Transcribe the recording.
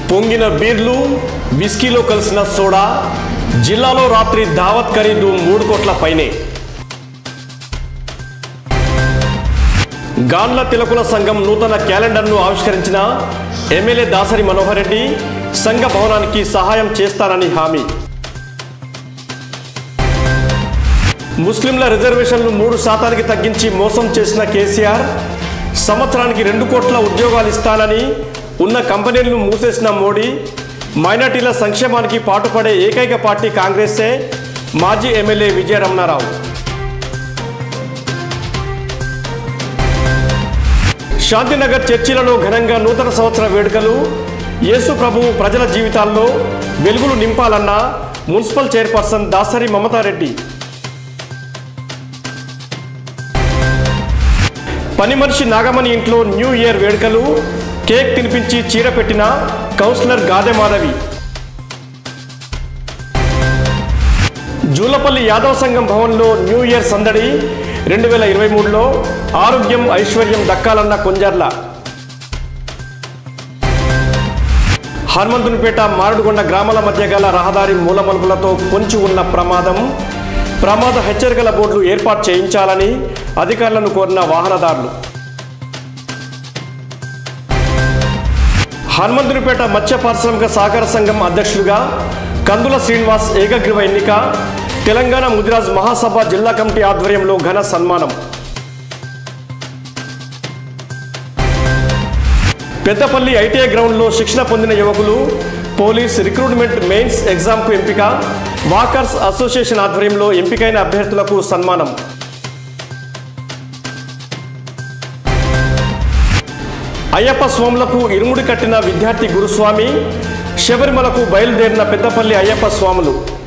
పొంగిన బీర్లు విస్కీలో కలిసిన సోడా జిల్లాలో రాత్రి దావత్ ఖరీదు మూడు కోట్ల పైనే గాండ్ల తిలకుల సంఘం నూతన క్యాలెండర్ను ఆవిష్కరించిన ఎమ్మెల్యే దాసరి మనోహర్ రెడ్డి సంఘ భవనానికి సహాయం చేస్తానని హామీ ముస్లింల రిజర్వేషన్లు మూడు శాతానికి తగ్గించి మోసం చేసిన కేసీఆర్ సంవత్సరానికి రెండు కోట్ల ఉద్యోగాలు ఇస్తానని ఉన్న కంపెనీలను మూసేసిన మోడీ మైనార్టీల సంక్షేమానికి పాటుపడే ఏకైక పార్టీ కాంగ్రెసే మాజీ ఎమ్మెల్యే విజయరమణారావు శాంతినగర్ చర్చిలలో ఘనంగా నూతన సంవత్సర వేడుకలు యేసు ప్రభువు ప్రజల జీవితాల్లో వెలుగులు నింపాలన్న మున్సిపల్ చైర్పర్సన్ దాసరి మమతారెడ్డి పని మనిషి నాగమణి ఇంట్లో న్యూ ఇయర్ వేడుకలు కేక్ తినిపించి చీర పెట్టిన కౌన్సిలర్ గాదె మాధవి జూలపల్లి యాదవ్ సంఘం భవన్లో న్యూ ఇయర్ సందడి రెండు వేల ఇరవై మూడులో ఆరోగ్యం ఐశ్వర్యం దక్కాలన్న కొంజర్ల హనుమంతునిపేట మారడుగొండ గ్రామాల మధ్య గల రహదారి మూలమలుపులతో పొంచి ఉన్న ప్రమాదం ప్రమాద హెచ్చరికల బోర్డులు ఏర్పాటు చేయించాలని అధికారులను కోరిన వాహనదారులు హనుమంతునిపేట మత్స్య పారిశ్రామిక సహకార సంఘం అధ్యక్షులుగా కందుల శ్రీనివాస్ ఏకగ్రీవ ఎన్నిక తెలంగాణ ముదిరాజ్ మహాసభ జిల్లా కమిటీ ఆధ్వర్యంలో ఘన సన్మానం పెద్దపల్లి ఐటీఐ గ్రౌండ్లో శిక్షణ పొందిన యువకులు పోలీస్ రిక్రూట్మెంట్ మెయిన్స్ ఎగ్జామ్కు ఎంపిక వాకర్స్ అసోసియేషన్ ఆధ్వర్యంలో ఎంపికైన అభ్యర్థులకు సన్మానం అయ్యప్ప స్వాములకు ఇరుముడి కట్టిన విద్యార్థి గురుస్వామి శబరిమలకు బయలుదేరిన పెద్దపల్లి అయ్యప్ప స్వాములు